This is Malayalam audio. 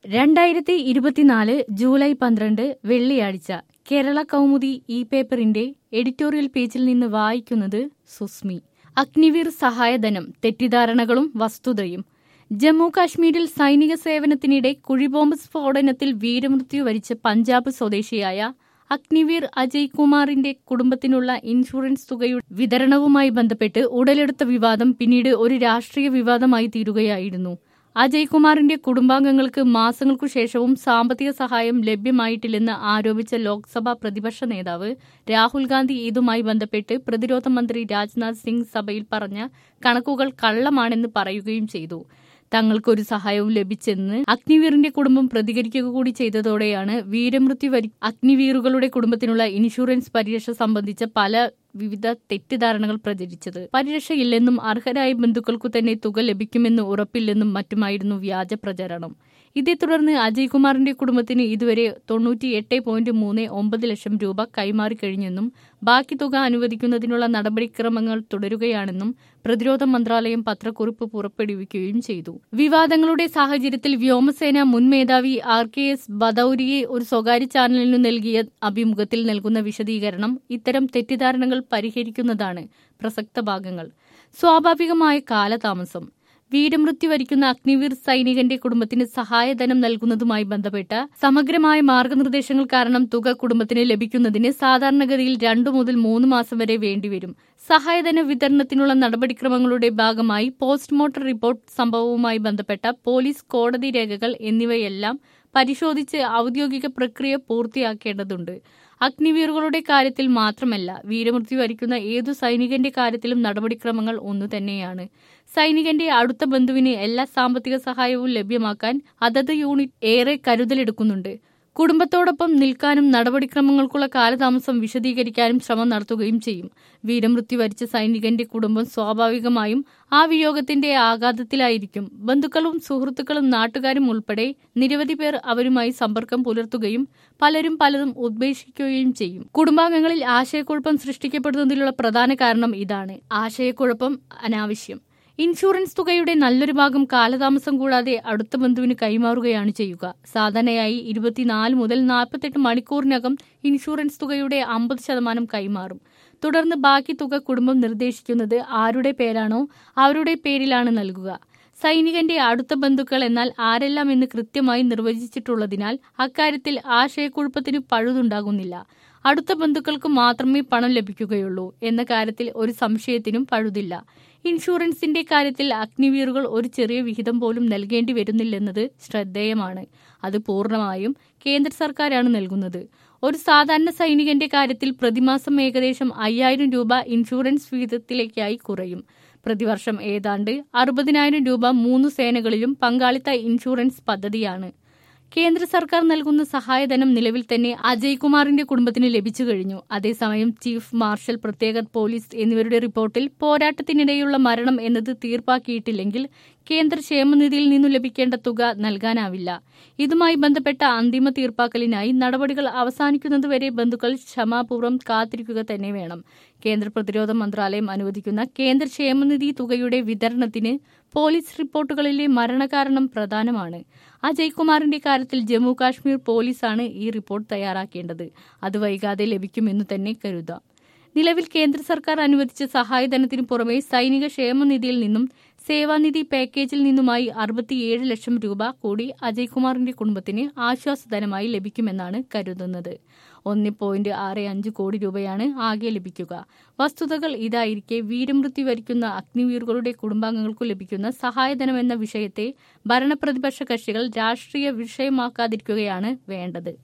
രണ്ടായിരത്തി ഇരുപത്തിനാല് ജൂലൈ പന്ത്രണ്ട് വെള്ളിയാഴ്ച കേരള കൗമുദി ഇ പേപ്പറിന്റെ എഡിറ്റോറിയൽ പേജിൽ നിന്ന് വായിക്കുന്നത് സുസ്മി അഗ്നിവീർ സഹായധനം തെറ്റിദ്ധാരണകളും വസ്തുതയും ജമ്മു കാശ്മീരിൽ സൈനിക സേവനത്തിനിടെ കുഴിബോംബ് സ്ഫോടനത്തിൽ വീരമൃത്യു വരിച്ച പഞ്ചാബ് സ്വദേശിയായ അഗ്നിവീർ അജയ് കുമാറിന്റെ കുടുംബത്തിനുള്ള ഇൻഷുറൻസ് തുകയുടെ വിതരണവുമായി ബന്ധപ്പെട്ട് ഉടലെടുത്ത വിവാദം പിന്നീട് ഒരു രാഷ്ട്രീയ വിവാദമായി തീരുകയായിരുന്നു അജയ് കുമാറിന്റെ കുടുംബാംഗങ്ങൾക്ക് മാസങ്ങൾക്കു ശേഷവും സാമ്പത്തിക സഹായം ലഭ്യമായിട്ടില്ലെന്ന് ആരോപിച്ച ലോക്സഭാ പ്രതിപക്ഷ നേതാവ് രാഹുൽ ഗാന്ധി ഇതുമായി ബന്ധപ്പെട്ട് പ്രതിരോധ മന്ത്രി രാജ്നാഥ് സിംഗ് സഭയിൽ പറഞ്ഞ കണക്കുകൾ കള്ളമാണെന്ന് പറയുകയും ചെയ്തു തങ്ങൾക്കൊരു സഹായവും ലഭിച്ചെന്ന് അഗ്നിവീറിന്റെ കുടുംബം പ്രതികരിക്കുക കൂടി ചെയ്തതോടെയാണ് വീരമൃത്യു വരി അഗ്നിവീറുകളുടെ കുടുംബത്തിനുള്ള ഇൻഷുറൻസ് പരിരക്ഷ സംബന്ധിച്ച പല വിവിധ തെറ്റിദ്ധാരണകൾ പ്രചരിച്ചത് പരിരക്ഷയില്ലെന്നും അർഹരായ ബന്ധുക്കൾക്കു തന്നെ തുക ലഭിക്കുമെന്ന് ഉറപ്പില്ലെന്നും മറ്റുമായിരുന്നു വ്യാജ പ്രചരണം ഇതേ തുടർന്ന് അജയ് കുമാറിന്റെ കുടുംബത്തിന് ഇതുവരെ തൊണ്ണൂറ്റി എട്ട് പോയിന്റ് മൂന്ന് ഒമ്പത് ലക്ഷം രൂപ കൈമാറിക്കഴിഞ്ഞെന്നും ബാക്കി തുക അനുവദിക്കുന്നതിനുള്ള നടപടിക്രമങ്ങൾ തുടരുകയാണെന്നും പ്രതിരോധ മന്ത്രാലയം പത്രക്കുറിപ്പ് പുറപ്പെടുവിക്കുകയും ചെയ്തു വിവാദങ്ങളുടെ സാഹചര്യത്തിൽ വ്യോമസേന മുൻ മേധാവി ആർ കെ എസ് ബദൌരിയെ ഒരു സ്വകാര്യ ചാനലിനു നൽകിയ അഭിമുഖത്തിൽ നൽകുന്ന വിശദീകരണം ഇത്തരം തെറ്റിദ്ധാരണകൾ പരിഹരിക്കുന്നതാണ് പ്രസക്ത ഭാഗങ്ങൾ സ്വാഭാവികമായ കാലതാമസം വീരമൃത്യു വരിക്കുന്ന അഗ്നിവീർ സൈനികന്റെ കുടുംബത്തിന് സഹായധനം നൽകുന്നതുമായി ബന്ധപ്പെട്ട സമഗ്രമായ മാർഗനിർദ്ദേശങ്ങൾ കാരണം തുക കുടുംബത്തിന് ലഭിക്കുന്നതിന് സാധാരണഗതിയിൽ രണ്ടു മുതൽ മൂന്ന് മാസം വരെ വേണ്ടിവരും സഹായധന വിതരണത്തിനുള്ള നടപടിക്രമങ്ങളുടെ ഭാഗമായി പോസ്റ്റ്മോർട്ടം റിപ്പോർട്ട് സംഭവവുമായി ബന്ധപ്പെട്ട പോലീസ് കോടതി രേഖകൾ എന്നിവയെല്ലാം പരിശോധിച്ച് ഔദ്യോഗിക പ്രക്രിയ പൂർത്തിയാക്കേണ്ടതുണ്ട് അഗ്നിവീറുകളുടെ കാര്യത്തിൽ മാത്രമല്ല വീരമൃത്യു വരിക്കുന്ന ഏതു സൈനികന്റെ കാര്യത്തിലും നടപടിക്രമങ്ങൾ ഒന്നു തന്നെയാണ് സൈനികന്റെ അടുത്ത ബന്ധുവിന് എല്ലാ സാമ്പത്തിക സഹായവും ലഭ്യമാക്കാൻ അതത് യൂണിറ്റ് ഏറെ കരുതലെടുക്കുന്നുണ്ട് കുടുംബത്തോടൊപ്പം നിൽക്കാനും നടപടിക്രമങ്ങൾക്കുള്ള കാലതാമസം വിശദീകരിക്കാനും ശ്രമം നടത്തുകയും ചെയ്യും വീരമൃത്യു വരിച്ച സൈനികന്റെ കുടുംബം സ്വാഭാവികമായും ആ വിയോഗത്തിന്റെ ആഘാതത്തിലായിരിക്കും ബന്ധുക്കളും സുഹൃത്തുക്കളും നാട്ടുകാരും ഉൾപ്പെടെ നിരവധി പേർ അവരുമായി സമ്പർക്കം പുലർത്തുകയും പലരും പലതും ഉപേക്ഷിക്കുകയും ചെയ്യും കുടുംബാംഗങ്ങളിൽ ആശയക്കുഴപ്പം സൃഷ്ടിക്കപ്പെടുന്നതിലുള്ള പ്രധാന കാരണം ഇതാണ് ആശയക്കുഴപ്പം അനാവശ്യം ഇൻഷുറൻസ് തുകയുടെ നല്ലൊരു ഭാഗം കാലതാമസം കൂടാതെ അടുത്ത ബന്ധുവിന് കൈമാറുകയാണ് ചെയ്യുക സാധാരണയായി ഇരുപത്തിനാല് മുതൽ നാൽപ്പത്തെട്ട് മണിക്കൂറിനകം ഇൻഷുറൻസ് തുകയുടെ അമ്പത് ശതമാനം കൈമാറും തുടർന്ന് ബാക്കി തുക കുടുംബം നിർദ്ദേശിക്കുന്നത് ആരുടെ പേരാണോ അവരുടെ പേരിലാണ് നൽകുക സൈനികന്റെ അടുത്ത ബന്ധുക്കൾ എന്നാൽ ആരെല്ലാം എന്ന് കൃത്യമായി നിർവചിച്ചിട്ടുള്ളതിനാൽ അക്കാര്യത്തിൽ ആശയക്കുഴപ്പത്തിന് പഴുതുണ്ടാകുന്നില്ല അടുത്ത ബന്ധുക്കൾക്ക് മാത്രമേ പണം ലഭിക്കുകയുള്ളൂ എന്ന കാര്യത്തിൽ ഒരു സംശയത്തിനും പഴുതില്ല ഇൻഷുറൻസിന്റെ കാര്യത്തിൽ അഗ്നിവീറുകൾ ഒരു ചെറിയ വിഹിതം പോലും നൽകേണ്ടി വരുന്നില്ലെന്നത് ശ്രദ്ധേയമാണ് അത് പൂർണ്ണമായും കേന്ദ്ര സർക്കാരാണ് നൽകുന്നത് ഒരു സാധാരണ സൈനികന്റെ കാര്യത്തിൽ പ്രതിമാസം ഏകദേശം അയ്യായിരം രൂപ ഇൻഷുറൻസ് വിഹിതത്തിലേക്കായി കുറയും പ്രതിവർഷം ഏതാണ്ട് അറുപതിനായിരം രൂപ മൂന്ന് സേനകളിലും പങ്കാളിത്ത ഇൻഷുറൻസ് പദ്ധതിയാണ് കേന്ദ്ര സർക്കാർ നൽകുന്ന സഹായധനം നിലവിൽ തന്നെ അജയ് കുമാറിന്റെ കുടുംബത്തിന് ലഭിച്ചു കഴിഞ്ഞു അതേസമയം ചീഫ് മാർഷൽ പ്രത്യേക പോലീസ് എന്നിവരുടെ റിപ്പോർട്ടിൽ പോരാട്ടത്തിനിടെയുള്ള മരണം എന്നത് തീർപ്പാക്കിയിട്ടില്ലെങ്കിൽ കേന്ദ്ര ക്ഷേമനിധിയിൽ നിന്നു ലഭിക്കേണ്ട തുക നൽകാനാവില്ല ഇതുമായി ബന്ധപ്പെട്ട അന്തിമ തീർപ്പാക്കലിനായി നടപടികൾ അവസാനിക്കുന്നതുവരെ ബന്ധുക്കൾ ക്ഷമാപൂർവ്വം കാത്തിരിക്കുക തന്നെ വേണം കേന്ദ്ര പ്രതിരോധ മന്ത്രാലയം അനുവദിക്കുന്ന കേന്ദ്ര ക്ഷേമനിധി തുകയുടെ വിതരണത്തിന് പോലീസ് റിപ്പോർട്ടുകളിലെ മരണകാരണം പ്രധാനമാണ് അജയ് കുമാറിന്റെ കാര്യത്തിൽ ജമ്മു കാശ്മീർ പോലീസാണ് ഈ റിപ്പോർട്ട് തയ്യാറാക്കേണ്ടത് അത് വൈകാതെ ലഭിക്കുമെന്ന് തന്നെ കരുതാം നിലവിൽ കേന്ദ്ര സർക്കാർ അനുവദിച്ച സഹായധനത്തിന് പുറമെ സൈനിക ക്ഷേമനിധിയിൽ നിന്നും സേവാനിധി പാക്കേജിൽ നിന്നുമായി അറുപത്തിയേഴ് ലക്ഷം രൂപ കൂടി അജയ് കുമാറിന്റെ കുടുംബത്തിന് ആശ്വാസധനമായി ലഭിക്കുമെന്നാണ് കരുതുന്നത് ഒന്ന് പോയിന്റ് ആറ് അഞ്ച് കോടി രൂപയാണ് ആകെ ലഭിക്കുക വസ്തുതകൾ ഇതായിരിക്കെ വീരമൃത്യു വരിക്കുന്ന അഗ്നിവീറുകളുടെ കുടുംബാംഗങ്ങൾക്കു ലഭിക്കുന്ന സഹായധനം എന്ന വിഷയത്തെ ഭരണപ്രതിപക്ഷ കക്ഷികൾ രാഷ്ട്രീയ വിഷയമാക്കാതിരിക്കുകയാണ് വേണ്ടത്